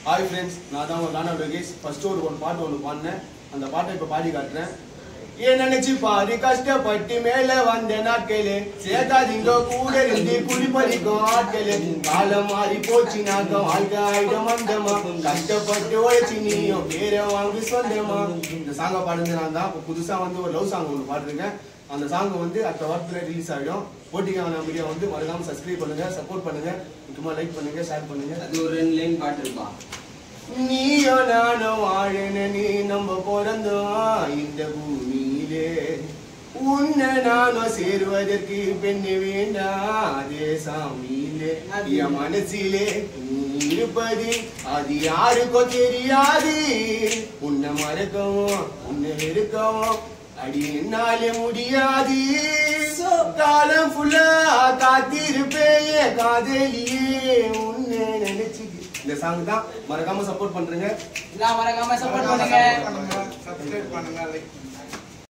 hi friends நான் தான் உங்க கானா லோகேஷ் ஃபர்ஸ்ட் ஒரு ஒன் பாட்டு ஒன்று பாடினேன் அந்த பாட்டை இப்போ பாடி காட்டுறேன் ஏன் நினைச்சு பாரு கஷ்டப்பட்டு மேல வந்த நாட்களே சேதாதீங்க கூட இருந்து குடிப்பறிக்கும் ஆட்களே காலம் மாறி போச்சு நாக்க வாழ்க்கை ஆயிடும் வந்தமா கஷ்டப்பட்டு உழைச்சி நீயும் பேரை வாங்கி சொந்தமா இந்த சாங்கை பாடுங்க நான் தான் இப்போ புதுசா வந்து ஒரு லவ் சாங் ஒன்று பாடிருக்கேன் அந்த சாங் வந்து அடுத்த வாரத்தில் ரிலீஸ் ஆகிடும் போட்டிக்கான மீடியா வந்து மறக்காம சப்ஸ்கிரைப் பண்ணுங்க சப்போர்ட் பண்ணுங்க முக்கியமாக லைக் பண்ணுங்க ஷேர் பண்ணுங்க அது ஒரு ரெண்டு லைன் பாட்டு இருப்பா நீயோ நானோ வாழன நீ நம்ம பிறந்தோம் இந்த பூமியிலே உன்னை நானோ சேருவதற்கு பெண்ணு வேண்டாம் அதே சாமியிலே என் மனசிலே நீ இருப்பது அது யாருக்கோ தெரியாது உன்னை மறக்கவும் உன்னை வெறுக்கவும் அடி என்னாலே முடியாது காலம் ஃபுல்லா காத்திருப்பேயே காதலியே உன்னை நினைச்சு இந்த சாங் தான் மறக்காம சப்போர்ட் பண்றேங்க எல்லாம் மறக்காம சப்போர்ட் பண்ணுங்க சப்ஸ்கிரைப் பண்ணுங்க லைக்